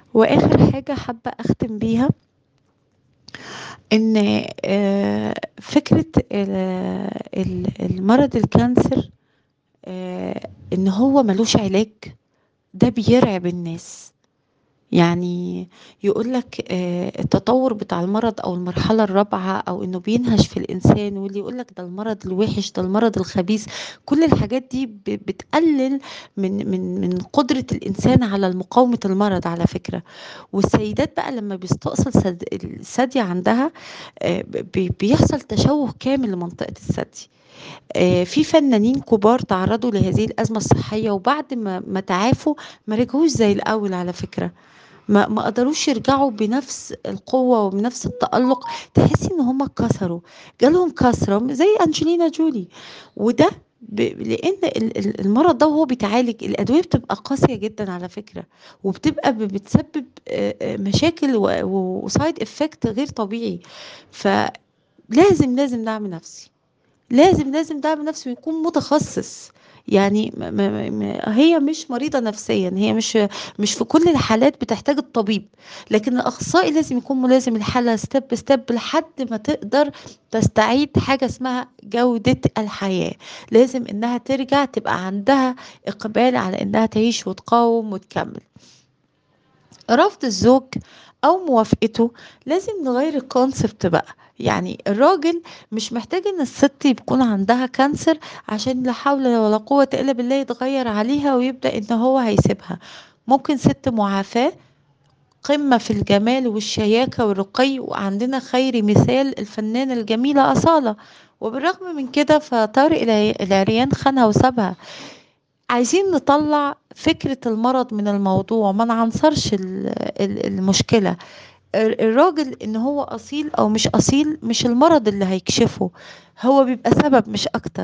واخر حاجة حابة اختم بيها ان آه، فكرة ال- ال- المرض الكانسر آه، ان هو ملوش علاج ده بيرعب الناس يعني يقول لك التطور بتاع المرض او المرحله الرابعه او انه بينهش في الانسان واللي يقول لك ده المرض الوحش ده المرض الخبيث كل الحاجات دي ب- بتقلل من من من قدره الانسان على مقاومه المرض على فكره والسيدات بقى لما بيستأصل سد- الثدي عندها آه، بي- بيحصل تشوه كامل لمنطقه الثدي آه، في فنانين كبار تعرضوا لهذه الأزمة الصحية وبعد ما ما تعافوا ما رجعوش زي الأول على فكرة ما ما قدروش يرجعوا بنفس القوة وبنفس التألق تحسي ان هم اتكسروا جالهم كسرة زي أنجلينا جولي وده ب... لأن ال- ال- المرض ده وهو بيتعالج الأدوية بتبقى قاسية جدا على فكرة وبتبقى ب- بتسبب آه، آه، مشاكل وسايد افكت غير طبيعي فلازم لازم دعم نفسي لازم لازم دعم نفسي ويكون متخصص يعني م م م هي مش مريضة نفسيا هي مش مش في كل الحالات بتحتاج الطبيب لكن الأخصائي لازم يكون ملازم الحالة ستيب ستيب لحد ما تقدر تستعيد حاجة اسمها جودة الحياة لازم إنها ترجع تبقى عندها إقبال على إنها تعيش وتقاوم وتكمل رفض الزوج او موافقته لازم نغير الكونسبت بقى يعني الراجل مش محتاج ان الست يكون عندها كانسر عشان لا حول ولا قوة الا بالله يتغير عليها ويبدأ ان هو هيسيبها ممكن ست معافاة قمة في الجمال والشياكة والرقي وعندنا خير مثال الفنانة الجميلة أصالة وبالرغم من كده فطارق الع- العريان خانها وسابها عايزين نطلع فكرة المرض من الموضوع ما نعنصرش ال- ال- المشكلة ال- الراجل ان هو اصيل او مش اصيل مش المرض اللي هيكشفه هو بيبقى سبب مش اكتر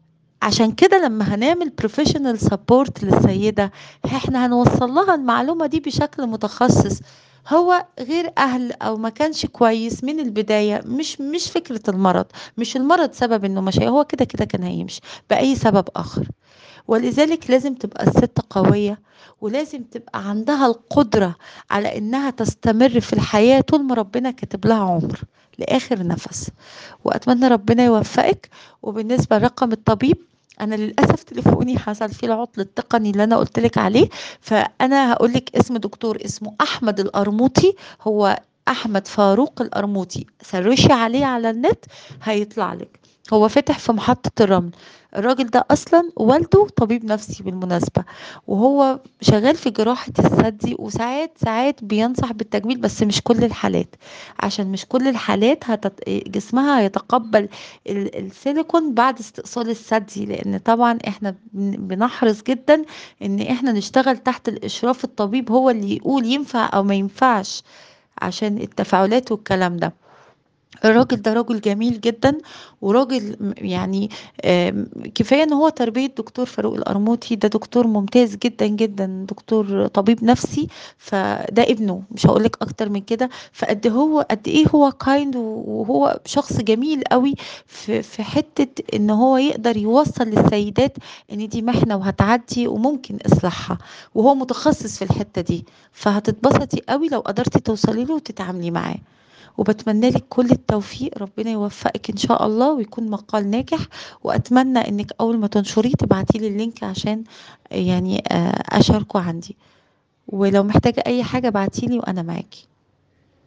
عشان كده لما هنعمل بروفيشنال سبورت للسيدة احنا هنوصل لها المعلومة دي بشكل متخصص هو غير اهل او ما كانش كويس من البداية مش مش فكرة المرض مش المرض سبب انه مش هي- هو كده كده كان هيمشي بأي سبب اخر ولذلك لازم تبقى الست قوية ولازم تبقى عندها القدرة على إنها تستمر في الحياة طول ما ربنا كاتب لها عمر لآخر نفس وأتمنى ربنا يوفقك وبالنسبة لرقم الطبيب أنا للأسف تليفوني حصل فيه العطل التقني اللي أنا قلت لك عليه فأنا هقول لك اسم دكتور اسمه أحمد القرموطي هو أحمد فاروق القرموطي سرشي عليه على النت هيطلع لك هو فاتح في محطة الرمل الراجل ده اصلا والده طبيب نفسي بالمناسبة وهو شغال في جراحة الثدي وساعات ساعات بينصح بالتجميل بس مش كل الحالات عشان مش كل الحالات هتت... جسمها هيتقبل ال- السيليكون بعد استئصال الثدي لان طبعا احنا بن- بنحرص جدا ان احنا نشتغل تحت الاشراف الطبيب هو اللي يقول ينفع او ما ينفعش عشان التفاعلات والكلام ده الراجل ده راجل جميل جدا وراجل م- يعني آم، كفايه ان هو تربيه دكتور فاروق القرموطي ده دكتور ممتاز جدا جدا دكتور طبيب نفسي فده ابنه مش هقولك اكتر من كده فقد هو قد ايه هو كايند وهو شخص جميل قوي في في حته ان هو يقدر يوصل للسيدات ان دي محنه وهتعدي وممكن اصلاحها وهو متخصص في الحته دي فهتتبسطي قوي لو قدرتي توصلي له وتتعاملي معاه وبتمنى لك كل التوفيق ربنا يوفقك ان شاء الله ويكون مقال ناجح واتمنى انك اول ما تنشريه تبعتي لي اللينك عشان يعني آه، اشاركه عندي ولو محتاجة اي حاجة بعتيلي وانا معاكي